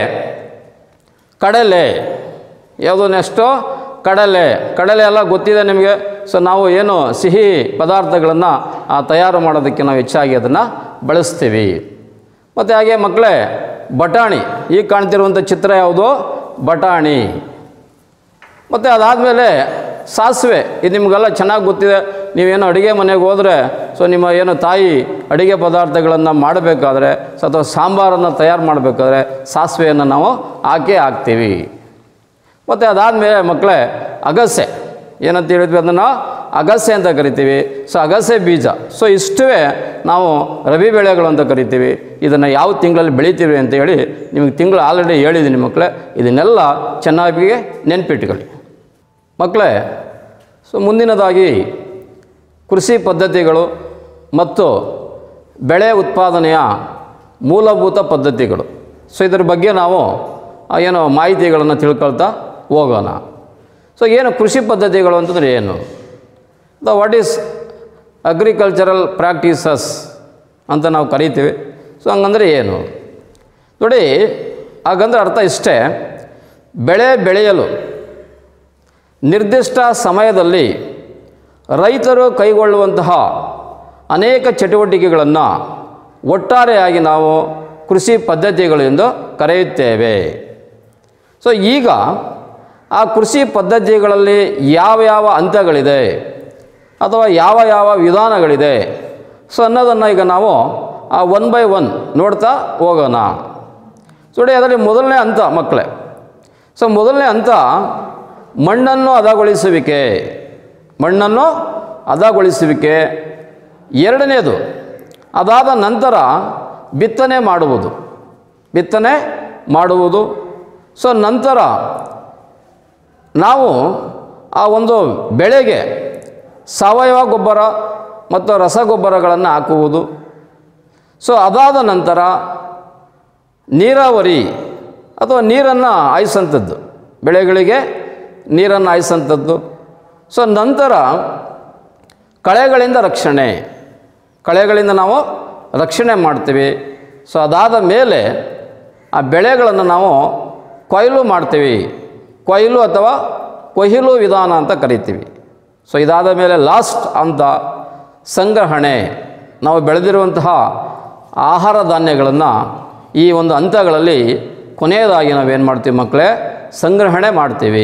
A: ಕಡಲೆ ಯಾವುದು ನೆಕ್ಸ್ಟು ಕಡಲೆ ಕಡಲೆ ಎಲ್ಲ ಗೊತ್ತಿದೆ ನಿಮಗೆ ಸೊ ನಾವು ಏನು ಸಿಹಿ ಪದಾರ್ಥಗಳನ್ನು ತಯಾರು ಮಾಡೋದಕ್ಕೆ ನಾವು ಹೆಚ್ಚಾಗಿ ಅದನ್ನು ಬಳಸ್ತೀವಿ ಮತ್ತು ಹಾಗೆ ಮಕ್ಕಳೇ ಬಟಾಣಿ ಈಗ ಕಾಣ್ತಿರುವಂಥ ಚಿತ್ರ ಯಾವುದು ಬಟಾಣಿ ಮತ್ತು ಅದಾದಮೇಲೆ ಸಾಸಿವೆ ಇದು ನಿಮಗೆಲ್ಲ ಚೆನ್ನಾಗಿ ಗೊತ್ತಿದೆ ನೀವೇನು ಅಡುಗೆ ಮನೆಗೆ ಹೋದರೆ ಸೊ ನಿಮ್ಮ ಏನು ತಾಯಿ ಅಡುಗೆ ಪದಾರ್ಥಗಳನ್ನು ಮಾಡಬೇಕಾದ್ರೆ ಸೊ ಅಥವಾ ಸಾಂಬಾರನ್ನು ತಯಾರು ಮಾಡಬೇಕಾದ್ರೆ ಸಾಸಿವೆಯನ್ನು ನಾವು ಹಾಕೇ ಹಾಕ್ತೀವಿ ಮತ್ತು ಅದಾದಮೇಲೆ ಮಕ್ಕಳೇ ಅಗಸೆ ಏನಂತ ಹೇಳಿದ್ವಿ ಅದನ್ನು ಅಗಸೆ ಅಂತ ಕರಿತೀವಿ ಸೊ ಅಗಸೆ ಬೀಜ ಸೊ ಇಷ್ಟವೇ ನಾವು ರಬಿ ಬೆಳೆಗಳು ಅಂತ ಕರಿತೀವಿ ಇದನ್ನು ಯಾವ ತಿಂಗಳಲ್ಲಿ ಬೆಳಿತೀವಿ ಅಂತ ಹೇಳಿ ನಿಮಗೆ ತಿಂಗಳು ಆಲ್ರೆಡಿ ಹೇಳಿದ್ದೀನಿ ಮಕ್ಕಳೇ ಇದನ್ನೆಲ್ಲ ಚೆನ್ನಾಗಿ ನೆನ್ಪಿಟ್ಕೊಳ್ಳಿ ಮಕ್ಕಳೇ ಸೊ ಮುಂದಿನದಾಗಿ ಕೃಷಿ ಪದ್ಧತಿಗಳು ಮತ್ತು ಬೆಳೆ ಉತ್ಪಾದನೆಯ ಮೂಲಭೂತ ಪದ್ಧತಿಗಳು ಸೊ ಇದರ ಬಗ್ಗೆ ನಾವು ಆ, ಏನು ಮಾಹಿತಿಗಳನ್ನು ತಿಳ್ಕೊಳ್ತಾ ಹೋಗೋಣ ಸೊ ಏನು ಕೃಷಿ ಪದ್ಧತಿಗಳು ಅಂತಂದರೆ ಏನು the what is agricultural practices ಅಂತ ನಾವು ಕರಿತೀವಿ ಸೊ ಹಂಗಂದ್ರೆ ಏನು ನೋಡಿ ಹಾಗಂದ್ರೆ ಅರ್ಥ ಇಷ್ಟೇ ಬೆಳೆ ಬೆಳೆಯಲು ನಿರ್ದಿಷ್ಟ ಸಮಯದಲ್ಲಿ ರೈತರು ಕೈಗೊಳ್ಳುವಂತಹ ಅನೇಕ ಚಟುವಟಿಕೆಗಳನ್ನು ಒಟ್ಟಾರೆಯಾಗಿ ನಾವು ಕೃಷಿ ಪದ್ಧತಿಗಳು ಎಂದು ಕರೆಯುತ್ತೇವೆ ಸೊ ಈಗ ಆ ಕೃಷಿ ಪದ್ಧತಿಗಳಲ್ಲಿ ಯಾವ ಯಾವ ಹಂತಗಳಿದೆ ಅಥವಾ ಯಾವ ಯಾವ ವಿಧಾನಗಳಿದೆ ಸೊ ಅನ್ನೋದನ್ನು ಈಗ ನಾವು ಒನ್ ಬೈ ಒನ್ ನೋಡ್ತಾ ಹೋಗೋಣ ಸೊ ನೋಡಿ ಅದರಲ್ಲಿ ಮೊದಲನೇ ಹಂತ ಮಕ್ಕಳೇ ಸೊ ಮೊದಲನೇ ಹಂತ ಮಣ್ಣನ್ನು ಹದಗೊಳಿಸುವಿಕೆ ಮಣ್ಣನ್ನು ಹದಗೊಳಿಸುವಿಕೆ ಎರಡನೇದು ಅದಾದ ನಂತರ ಬಿತ್ತನೆ ಮಾಡುವುದು ಬಿತ್ತನೆ ಮಾಡುವುದು ಸೊ ನಂತರ ನಾವು ಆ ಒಂದು ಬೆಳೆಗೆ ಸಾವಯವ ಗೊಬ್ಬರ ಮತ್ತು ರಸಗೊಬ್ಬರಗಳನ್ನು ಹಾಕುವುದು ಸೊ ಅದಾದ ನಂತರ ನೀರಾವರಿ ಅಥವಾ ನೀರನ್ನು ಹಾಯಿಸಂಥದ್ದು ಬೆಳೆಗಳಿಗೆ ನೀರನ್ನು ಹಾಯಿಸಂಥದ್ದು ಸೊ ನಂತರ ಕಳೆಗಳಿಂದ ರಕ್ಷಣೆ ಕಳೆಗಳಿಂದ ನಾವು ರಕ್ಷಣೆ ಮಾಡ್ತೀವಿ ಸೊ ಅದಾದ ಮೇಲೆ ಆ ಬೆಳೆಗಳನ್ನು ನಾವು ಕೊಯ್ಲು ಮಾಡ್ತೀವಿ ಕೊಯ್ಲು ಅಥವಾ ಕೊಯ್ಲು ವಿಧಾನ ಅಂತ ಕರಿತೀವಿ ಸೊ ಇದಾದ ಮೇಲೆ ಲಾಸ್ಟ್ ಅಂತ ಸಂಗ್ರಹಣೆ ನಾವು ಬೆಳೆದಿರುವಂತಹ ಆಹಾರ ಧಾನ್ಯಗಳನ್ನು ಈ ಒಂದು ಹಂತಗಳಲ್ಲಿ ಕೊನೆಯದಾಗಿ ನಾವೇನು ಮಾಡ್ತೀವಿ ಮಕ್ಕಳೇ ಸಂಗ್ರಹಣೆ ಮಾಡ್ತೀವಿ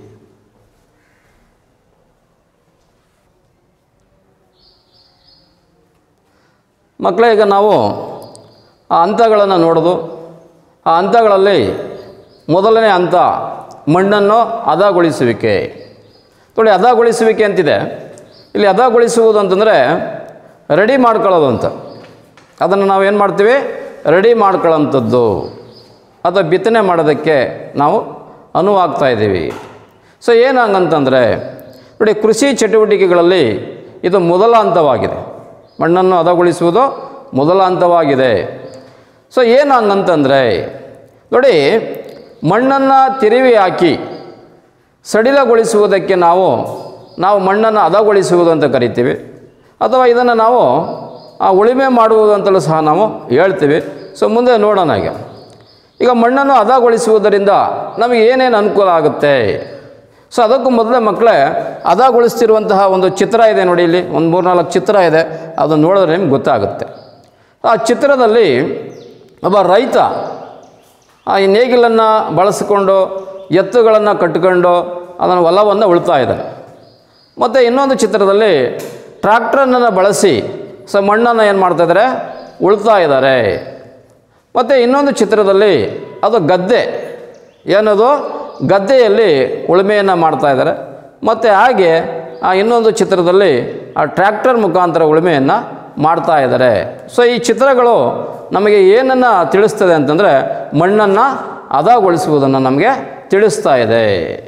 A: ಮಕ್ಕಳೇ ಈಗ ನಾವು ಆ ಹಂತಗಳನ್ನು ನೋಡೋದು ಆ ಹಂತಗಳಲ್ಲಿ ಮೊದಲನೇ ಹಂತ ಮಣ್ಣನ್ನು ಹದಗೊಳಿಸುವಿಕೆ ನೋಡಿ ಹದಗೊಳಿಸುವಿಕೆ ಅಂತಿದೆ ಇಲ್ಲಿ ಹದಗೊಳಿಸುವುದು ಅಂತಂದರೆ ರೆಡಿ ಮಾಡ್ಕೊಳ್ಳೋದು ಅಂತ ಅದನ್ನು ನಾವು ಏನು ಮಾಡ್ತೀವಿ ರೆಡಿ ಮಾಡ್ಕೊಳ್ಳೋಂಥದ್ದು ಅಥವಾ ಬಿತ್ತನೆ ಮಾಡೋದಕ್ಕೆ ನಾವು ಅನುವಾಗ್ತಾ ಇದ್ದೀವಿ ಸೊ ಏನು ಹಂಗಂತಂದರೆ ನೋಡಿ ಕೃಷಿ ಚಟುವಟಿಕೆಗಳಲ್ಲಿ ಇದು ಮೊದಲ ಹಂತವಾಗಿದೆ ಮಣ್ಣನ್ನು ಹದಗೊಳಿಸುವುದು ಮೊದಲ ಹಂತವಾಗಿದೆ ಸೊ ಏನು ಹಂಗಂತಂದರೆ ನೋಡಿ ಮಣ್ಣನ್ನು ತಿರುವಿ ಹಾಕಿ ಸಡಿಲಗೊಳಿಸುವುದಕ್ಕೆ ನಾವು ನಾವು ಮಣ್ಣನ್ನು ಹದಗೊಳಿಸುವುದು ಅಂತ ಕರಿತೀವಿ ಅಥವಾ ಇದನ್ನು ನಾವು ಆ, ಉಳುಮೆ ಮಾಡುವುದು ಅಂತಲೂ ಸಹ ನಾವು ಹೇಳ್ತೀವಿ ಸೊ ಮುಂದೆ ನೋಡೋಣ ಈಗ ಈಗ ಮಣ್ಣನ್ನು ಹದಗೊಳಿಸುವುದರಿಂದ ನಮಗೆ ಏನೇನು ಅನುಕೂಲ ಆಗುತ್ತೆ ಸೊ ಅದಕ್ಕೂ ಮೊದಲೇ ಮಕ್ಕಳೇ ಹದಗೊಳಿಸ್ತಿರುವಂತಹ ಒಂದು ಚಿತ್ರ ಇದೆ ನೋಡಿ ಇಲ್ಲಿ ಒಂದು ಮೂರ್ನಾಲ್ಕು ಚಿತ್ರ ಇದೆ ಅದನ್ನು ನೋಡಿದ್ರೆ ನಿಮ್ಗೆ ಗೊತ್ತಾಗುತ್ತೆ ಆ ಚಿತ್ರದಲ್ಲಿ ಒಬ್ಬ ರೈತ ಆ ಈ ನೇಗಿಲನ್ನು ಬಳಸಿಕೊಂಡು ಎತ್ತುಗಳನ್ನು ಕಟ್ಟಿಕೊಂಡು ಅದನ್ನು ಹೊಲವನ್ನು ಉಳ್ತಾ ಇದ್ದಾನೆ ಮತ್ತು ಇನ್ನೊಂದು ಚಿತ್ರದಲ್ಲಿ ಟ್ರ್ಯಾಕ್ಟರನ್ನು ಬಳಸಿ ಸೊ ಮಣ್ಣನ್ನು ಏನು ಮಾಡ್ತಾಯಿದ್ದಾರೆ ಉಳ್ತಾ ಇದ್ದಾರೆ ಮತ್ತು ಇನ್ನೊಂದು ಚಿತ್ರದಲ್ಲಿ ಅದು ಗದ್ದೆ ಏನದು ಗದ್ದೆಯಲ್ಲಿ ಉಳುಮೆಯನ್ನು ಮಾಡ್ತಾ ಇದ್ದಾರೆ ಮತ್ತು ಹಾಗೆ ಆ ಇನ್ನೊಂದು ಚಿತ್ರದಲ್ಲಿ ಆ ಟ್ರ್ಯಾಕ್ಟರ್ ಮುಖಾಂತರ ಉಳುಮೆಯನ್ನು ಮಾಡ್ತಾ ಇದ್ದಾರೆ ಸೊ ಈ ಚಿತ್ರಗಳು ನಮಗೆ ಏನನ್ನು ತಿಳಿಸ್ತದೆ ಅಂತಂದರೆ ಮಣ್ಣನ್ನು ಹದಗೊಳಿಸುವುದನ್ನು ನಮಗೆ ತಿಳಿಸ್ತಾ ಇದೆ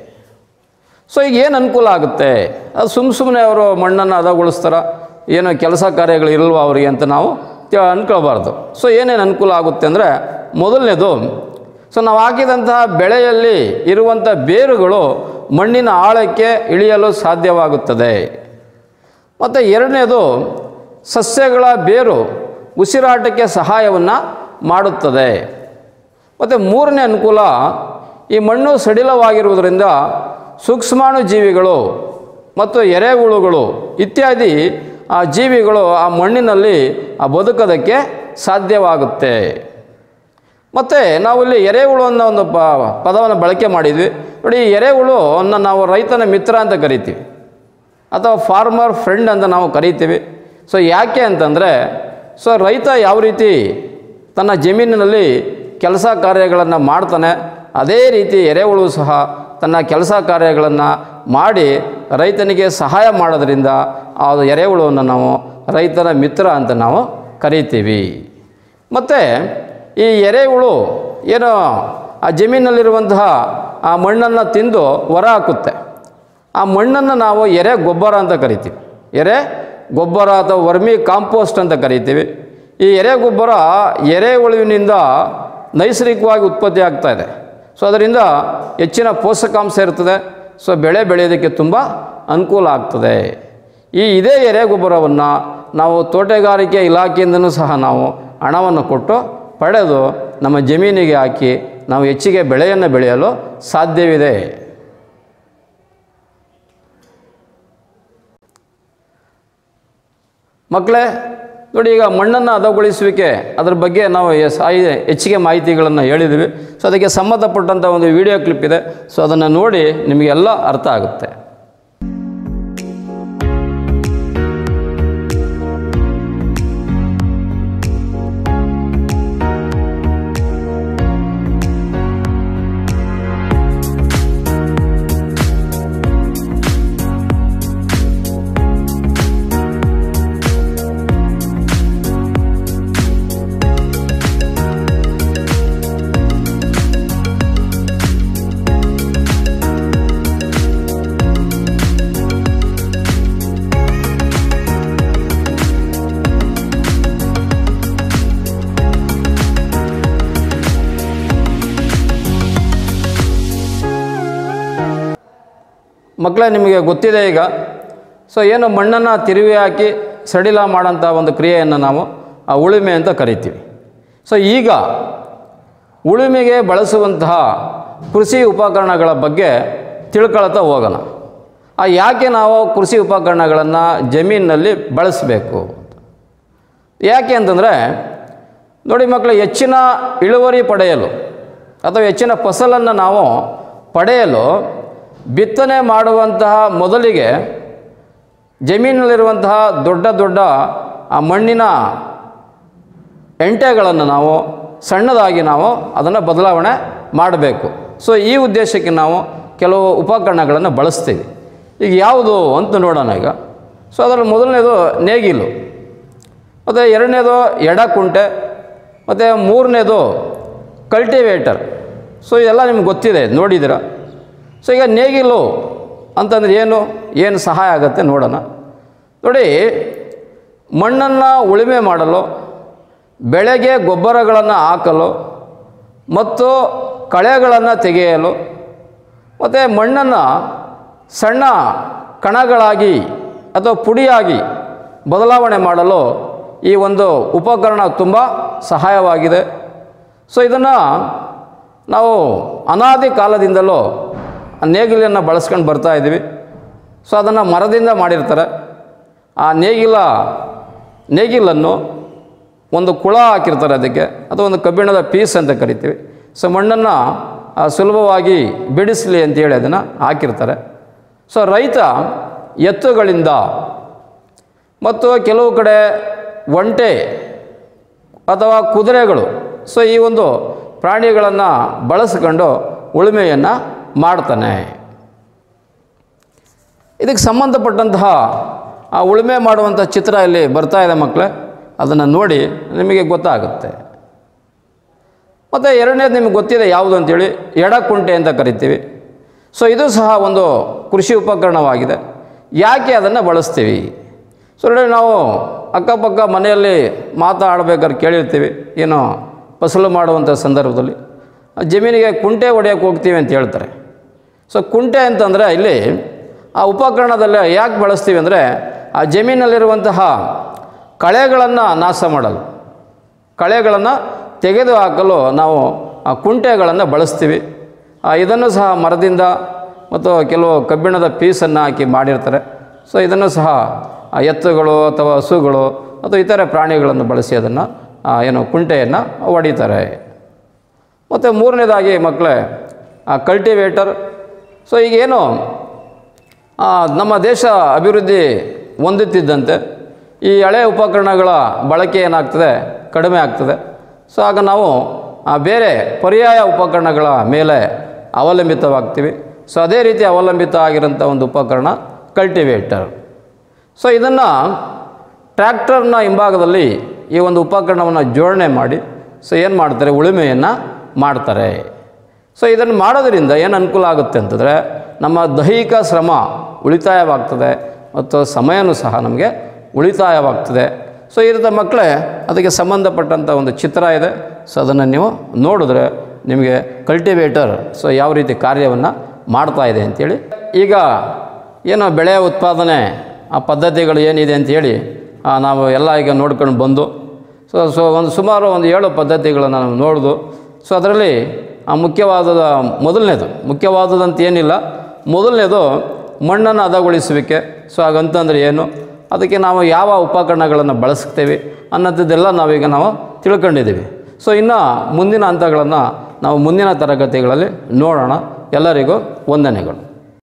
A: ಸೊ ಈಗ ಏನು ಅನುಕೂಲ ಆಗುತ್ತೆ ಅದು ಸುಮ್ಮ ಸುಮ್ಮನೆ ಅವರು ಮಣ್ಣನ್ನು ಹದಗೊಳಿಸ್ತಾರ ಏನೋ ಕೆಲಸ ಕಾರ್ಯಗಳು ಇರಲ್ವ ಅವರಿಗೆ ಅಂತ ನಾವು ತಿ- ಅನ್ಕೊಳ್ಬಾರ್ದು ಸೊ ಏನೇನು ಅನುಕೂಲ ಆಗುತ್ತೆ ಅಂದರೆ ಮೊದಲನೇದು ಸೊ ನಾವು ಹಾಕಿದಂತಹ ಬೆಳೆಯಲ್ಲಿ ಇರುವಂಥ ಬೇರುಗಳು ಮಣ್ಣಿನ ಆಳಕ್ಕೆ ಇಳಿಯಲು ಸಾಧ್ಯವಾಗುತ್ತದೆ ಮತ್ತು ಎರಡನೇದು ಸಸ್ಯಗಳ ಬೇರು ಉಸಿರಾಟಕ್ಕೆ ಸಹಾಯವನ್ನು ಮಾಡುತ್ತದೆ ಮತ್ತು ಮೂರನೇ ಅನುಕೂಲ ಈ ಮಣ್ಣು ಸಡಿಲವಾಗಿರುವುದರಿಂದ ಸೂಕ್ಷ್ಮಾಣು ಜೀವಿಗಳು ಮತ್ತು ಎರೆಹುಳುಗಳು ಇತ್ಯಾದಿ ಆ ಜೀವಿಗಳು ಆ ಮಣ್ಣಿನಲ್ಲಿ ಆ ಬದುಕೋದಕ್ಕೆ ಸಾಧ್ಯವಾಗುತ್ತೆ ಮತ್ತು ನಾವಿಲ್ಲಿ ಎರೆಹುಳು ಅನ್ನೋ ಒಂದು ಪ ಪದವನ್ನು ಬಳಕೆ ಮಾಡಿದ್ವಿ ನೋಡಿ ಈ ಎರೆಹುಳು ಅನ್ನು ನಾವು ರೈತನ ಮಿತ್ರ ಅಂತ ಕರಿತೀವಿ ಅಥವಾ ಫಾರ್ಮರ್ ಫ್ರೆಂಡ್ ಅಂತ ನಾವು ಕರಿತೀವಿ ಸೊ ಯಾಕೆ ಅಂತಂದರೆ ಸೊ ರೈತ ಯಾವ ರೀತಿ ತನ್ನ ಜಮೀನಿನಲ್ಲಿ ಕೆಲಸ ಕಾರ್ಯಗಳನ್ನು ಮಾಡ್ತಾನೆ ಅದೇ ರೀತಿ ಎರೆಹುಳು ಸಹ ತನ್ನ ಕೆಲಸ ಕಾರ್ಯಗಳನ್ನು ಮಾಡಿ ರೈತನಿಗೆ ಸಹಾಯ ಮಾಡೋದ್ರಿಂದ ಆ ಎರೆಹುಳುವನ್ನು ನಾವು ರೈತನ ಮಿತ್ರ ಅಂತ ನಾವು ಕರಿತೀವಿ ಮತ್ತು ಈ ಎರೆಹುಳು ಏನೋ ಆ ಜಮೀನಲ್ಲಿರುವಂತಹ ಆ ಮಣ್ಣನ್ನು ತಿಂದು ಹೊರ ಹಾಕುತ್ತೆ ಆ ಮಣ್ಣನ್ನು ನಾವು ಎರೆ ಗೊಬ್ಬರ ಅಂತ ಕರಿತೀವಿ ಎರೆ ಗೊಬ್ಬರ ಅಥವಾ ವರ್ಮಿ ಕಾಂಪೋಸ್ಟ್ ಅಂತ ಕರಿತೀವಿ ಈ ಎರೆ ಗೊಬ್ಬರ ಎರೆಹುಳುವಿನಿಂದ ನೈಸರ್ಗಿಕವಾಗಿ ಉತ್ಪತ್ತಿ ಆಗ್ತಾ ಇದೆ ಸೊ ಅದರಿಂದ ಹೆಚ್ಚಿನ ಪೋಷಕಾಂಶ ಇರ್ತದೆ ಸೊ ಬೆಳೆ ಬೆಳೆಯೋದಕ್ಕೆ ತುಂಬ ಅನುಕೂಲ ಆಗ್ತದೆ ಈ ಇದೇ ಎರೆ ಗೊಬ್ಬರವನ್ನು ನಾವು ತೋಟಗಾರಿಕೆ ಇಲಾಖೆಯಿಂದನೂ ಸಹ ನಾವು ಹಣವನ್ನು ಕೊಟ್ಟು ಪಡೆದು ನಮ್ಮ ಜಮೀನಿಗೆ ಹಾಕಿ ನಾವು ಹೆಚ್ಚಿಗೆ ಬೆಳೆಯನ್ನು ಬೆಳೆಯಲು ಸಾಧ್ಯವಿದೆ ಮಕ್ಕಳೇ ನೋಡಿ ಈಗ ಮಣ್ಣನ್ನು ಹದಗೊಳಿಸುವಿಕೆ ಅದ್ರ ಬಗ್ಗೆ ನಾವು ಎಸ್ ಐ ಹೆಚ್ಚಿಗೆ ಮಾಹಿತಿಗಳನ್ನು ಹೇಳಿದ್ವಿ ಸೊ ಅದಕ್ಕೆ ಸಂಬಂಧಪಟ್ಟಂಥ ಒಂದು ವಿಡಿಯೋ ಕ್ಲಿಪ್ ಇದೆ ಸೊ ಅದನ್ನು ನೋಡಿ ನಿಮಗೆಲ್ಲ ಅರ್ಥ ಆಗುತ್ತೆ ಮಕ್ಕಳೇ ನಿಮಗೆ ಗೊತ್ತಿದೆ ಈಗ ಸೊ ಏನು ಮಣ್ಣನ್ನು ತಿರುವಿ ಹಾಕಿ ಸಡಿಲ ಮಾಡೋಂಥ ಒಂದು ಕ್ರಿಯೆಯನ್ನು ನಾವು ಆ ಉಳುಮೆ ಅಂತ ಕರಿತೀವಿ ಸೊ ಈಗ ಉಳುಮೆಗೆ ಬಳಸುವಂತಹ ಕೃಷಿ ಉಪಕರಣಗಳ ಬಗ್ಗೆ ತಿಳ್ಕೊಳ್ತಾ ಹೋಗೋಣ ಆ ಯಾಕೆ ನಾವು ಕೃಷಿ ಉಪಕರಣಗಳನ್ನು ಜಮೀನಿನಲ್ಲಿ ಬಳಸಬೇಕು ಯಾಕೆ ಅಂತಂದರೆ ನೋಡಿ ಮಕ್ಕಳು ಹೆಚ್ಚಿನ ಇಳುವರಿ ಪಡೆಯಲು ಅಥವಾ ಹೆಚ್ಚಿನ ಫಸಲನ್ನು ನಾವು ಪಡೆಯಲು ಬಿತ್ತನೆ ಮಾಡುವಂತಹ ಮೊದಲಿಗೆ ಜಮೀನಲ್ಲಿರುವಂತಹ ದೊಡ್ಡ ದೊಡ್ಡ ಆ ಮಣ್ಣಿನ ಎಂಟೆಗಳನ್ನು ನಾವು ಸಣ್ಣದಾಗಿ ನಾವು ಅದನ್ನು ಬದಲಾವಣೆ ಮಾಡಬೇಕು ಸೊ ಈ ಉದ್ದೇಶಕ್ಕೆ ನಾವು ಕೆಲವು ಉಪಕರಣಗಳನ್ನು ಬಳಸ್ತೀವಿ ಈಗ ಯಾವುದು ಅಂತ ನೋಡೋಣ ಈಗ ಸೊ ಅದರಲ್ಲಿ ಮೊದಲನೇದು ನೇಗಿಲು ಮತ್ತು ಎರಡನೇದು ಎಡಕುಂಟೆ ಮತ್ತು ಮೂರನೇದು ಕಲ್ಟಿವೇಟರ್ ಸೊ ಇದೆಲ್ಲ ನಿಮ್ಗೆ ಗೊತ್ತಿದೆ ನೋಡಿದ್ದೀರ ಸೊ ಈಗ ನೇಗಿಲು ಅಂತಂದ್ರೆ ಏನು ಏನು ಸಹಾಯ ಆಗುತ್ತೆ ನೋಡೋಣ ನೋಡಿ ಮಣ್ಣನ್ನು ಉಳುಮೆ ಮಾಡಲು ಬೆಳೆಗೆ ಗೊಬ್ಬರಗಳನ್ನು ಹಾಕಲು ಮತ್ತು ಕಳೆಗಳನ್ನು ತೆಗೆಯಲು ಮತ್ತು ಮಣ್ಣನ್ನು ಸಣ್ಣ ಕಣಗಳಾಗಿ ಅಥವಾ ಪುಡಿಯಾಗಿ ಬದಲಾವಣೆ ಮಾಡಲು ಈ ಒಂದು ಉಪಕರಣ ತುಂಬ ಸಹಾಯವಾಗಿದೆ ಸೊ ಇದನ್ನು ನಾವು ಅನಾದಿ ಕಾಲದಿಂದಲೂ ಆ ನೇಗಿಲನ್ನು ಬಳಸ್ಕೊಂಡು ಬರ್ತಾ ಇದ್ದೀವಿ ಸೊ ಅದನ್ನು ಮರದಿಂದ ಮಾಡಿರ್ತಾರೆ ಆ ನೇಗಿಲ ನೇಗಿಲನ್ನು ಒಂದು ಕುಳ ಹಾಕಿರ್ತಾರೆ ಅದಕ್ಕೆ ಅಥವಾ ಒಂದು ಕಬ್ಬಿಣದ ಪೀಸ್ ಅಂತ ಕರಿತೀವಿ ಸೊ ಮಣ್ಣನ್ನು ಆ, ಸುಲಭವಾಗಿ ಬಿಡಿಸಲಿ ಅಂತೇಳಿ ಅದನ್ನು ಹಾಕಿರ್ತಾರೆ ಸೊ ರೈತ ಎತ್ತುಗಳಿಂದ ಮತ್ತು ಕೆಲವು ಕಡೆ ಒಂಟೆ ಅಥವಾ ಕುದುರೆಗಳು ಸೊ ಈ ಒಂದು ಪ್ರಾಣಿಗಳನ್ನು ಬಳಸಿಕೊಂಡು ಉಳುಮೆಯನ್ನು ಮಾಡ್ತಾನೆ ಇದಕ್ಕೆ ಸಂಬಂಧಪಟ್ಟಂತಹ ಆ ಉಳುಮೆ ಮಾಡುವಂಥ ಚಿತ್ರ ಇಲ್ಲಿ ಬರ್ತಾ ಇದೆ ಮಕ್ಕಳೇ ಅದನ್ನು ನೋಡಿ ನಿಮಗೆ ಗೊತ್ತಾಗುತ್ತೆ ಮತ್ತು ಎರಡನೇದು ನಿಮಗೆ ಗೊತ್ತಿದೆ ಯಾವುದು ಅಂತೇಳಿ ಎಡಕುಂಟೆ ಅಂತ ಕರಿತೀವಿ ಸೊ ಇದು ಸಹ ಒಂದು ಕೃಷಿ ಉಪಕರಣವಾಗಿದೆ ಯಾಕೆ ಅದನ್ನು ಬಳಸ್ತೀವಿ ಸೊ ನೋಡಿ ನಾವು ಅಕ್ಕಪಕ್ಕ ಮನೆಯಲ್ಲಿ ಮಾತಾಡಬೇಕಾದ್ರೆ ಕೇಳಿರ್ತೀವಿ ಏನೋ ಫಸಲು ಮಾಡುವಂಥ ಸಂದರ್ಭದಲ್ಲಿ ಆ ಜಮೀನಿಗೆ ಕುಂಟೆ ಹೊಡೆಯೋಕ್ಕೆ ಹೋಗ್ತೀವಿ ಅಂತ ಹೇಳ್ತಾರೆ ಸೊ ಕುಂಟೆ ಅಂತಂದರೆ ಇಲ್ಲಿ ಆ ಉಪಕರಣದಲ್ಲಿ ಯಾಕೆ ಬಳಸ್ತೀವಿ ಅಂದರೆ ಆ ಜಮೀನಲ್ಲಿರುವಂತಹ ಕಳೆಗಳನ್ನು ನಾಶ ಮಾಡಲು ಕಳೆಗಳನ್ನು ತೆಗೆದು ಹಾಕಲು ನಾವು ಆ ಕುಂಟೆಗಳನ್ನು ಬಳಸ್ತೀವಿ ಆ, ಇದನ್ನು ಸಹ ಮರದಿಂದ ಮತ್ತು ಕೆಲವು ಕಬ್ಬಿಣದ ಪೀಸನ್ನು ಹಾಕಿ ಮಾಡಿರ್ತಾರೆ ಸೊ ಇದನ್ನು ಸಹ ಆ ಎತ್ತುಗಳು ಅಥವಾ ಹಸುಗಳು ಅಥವಾ ಇತರೆ ಪ್ರಾಣಿಗಳನ್ನು ಬಳಸಿ ಅದನ್ನು ಆ, ಏನು ಕುಂಟೆಯನ್ನು ಹೊಡಿತಾರೆ ಮತ್ತು ಮೂರನೇದಾಗಿ ಮಕ್ಕಳೇ ಆ ಕಲ್ಟಿವೇಟರ್ ಸೊ ಈಗೇನು ಆ, ನಮ್ಮ ದೇಶ ಅಭಿವೃದ್ಧಿ ಹೊಂದುತ್ತಿದ್ದಂತೆ ಈ ಹಳೆ ಉಪಕರಣಗಳ ಬಳಕೆ ಏನಾಗ್ತದೆ ಕಡಿಮೆ ಆಗ್ತದೆ ಸೊ ಆಗ ನಾವು ಆ, ಬೇರೆ ಪರ್ಯಾಯ ಉಪಕರಣಗಳ ಮೇಲೆ ಅವಲಂಬಿತವಾಗ್ತೀವಿ ಸೊ ಅದೇ ರೀತಿ ಅವಲಂಬಿತ ಆಗಿರೋಂಥ ಒಂದು ಉಪಕರಣ ಕಲ್ಟಿವೇಟರ್ ಸೊ ಇದನ್ನು ಟ್ರ್ಯಾಕ್ಟರ್ನ ಹಿಂಭಾಗದಲ್ಲಿ ಈ ಒಂದು ಉಪಕರಣವನ್ನು ಜೋಡಣೆ ಮಾಡಿ ಸೊ ಏನು ಮಾಡ್ತಾರೆ ಉಳುಮೆಯನ್ನು ಮಾಡ್ತಾರೆ ಸೊ ಇದನ್ನು ಮಾಡೋದ್ರಿಂದ ಏನು ಅನುಕೂಲ ಆಗುತ್ತೆ ಅಂತಂದರೆ ನಮ್ಮ ದೈಹಿಕ ಶ್ರಮ ಉಳಿತಾಯವಾಗ್ತದೆ ಮತ್ತು ಸಮಯನೂ ಸಹ ನಮಗೆ ಉಳಿತಾಯವಾಗ್ತದೆ ಸೊ ಇರದ ಮಕ್ಕಳೇ ಅದಕ್ಕೆ ಸಂಬಂಧಪಟ್ಟಂಥ ಒಂದು ಚಿತ್ರ ಇದೆ ಸೊ ಅದನ್ನು ನೀವು ನೋಡಿದ್ರೆ ನಿಮಗೆ ಕಲ್ಟಿವೇಟರ್ ಸೊ ಯಾವ ರೀತಿ ಕಾರ್ಯವನ್ನು ಮಾಡ್ತಾ ಇದೆ ಅಂಥೇಳಿ ಈಗ ಏನೋ ಬೆಳೆ ಉತ್ಪಾದನೆ ಆ ಪದ್ಧತಿಗಳು ಏನಿದೆ ಅಂಥೇಳಿ ಆ, ನಾವು ಎಲ್ಲ ಈಗ ನೋಡ್ಕೊಂಡು ಬಂದು ಸೊ ಸೊ ಒಂದು ಸುಮಾರು ಒಂದು ಏಳು ಪದ್ಧತಿಗಳನ್ನು ನಾವು ನೋಡ್ದು ಸೊ ಅದರಲ್ಲಿ ಆ ಮುಖ್ಯವಾದ ಮೊದಲನೇದು ಮುಖ್ಯವಾದದಂತ ಏನಿಲ್ಲ ಮೊದಲನೇದು ಮಣ್ಣನ್ನು ಹದಗೊಳಿಸುವಿಕೆ ಸೊ ಹಾಗಂತಂದರೆ ಏನು ಅದಕ್ಕೆ ನಾವು ಯಾವ ಉಪಕರಣಗಳನ್ನು ಬಳಸ್ತೀವಿ ಅನ್ನೋದದ್ದೆಲ್ಲ ನಾವೀಗ ನಾವು ತಿಳ್ಕೊಂಡಿದ್ದೀವಿ ಸೊ ಇನ್ನು ಮುಂದಿನ ಹಂತಗಳನ್ನು ನಾವು ಮುಂದಿನ ತರಗತಿಗಳಲ್ಲಿ ನೋಡೋಣ ಎಲ್ಲರಿಗೂ ವಂದನೆಗಳು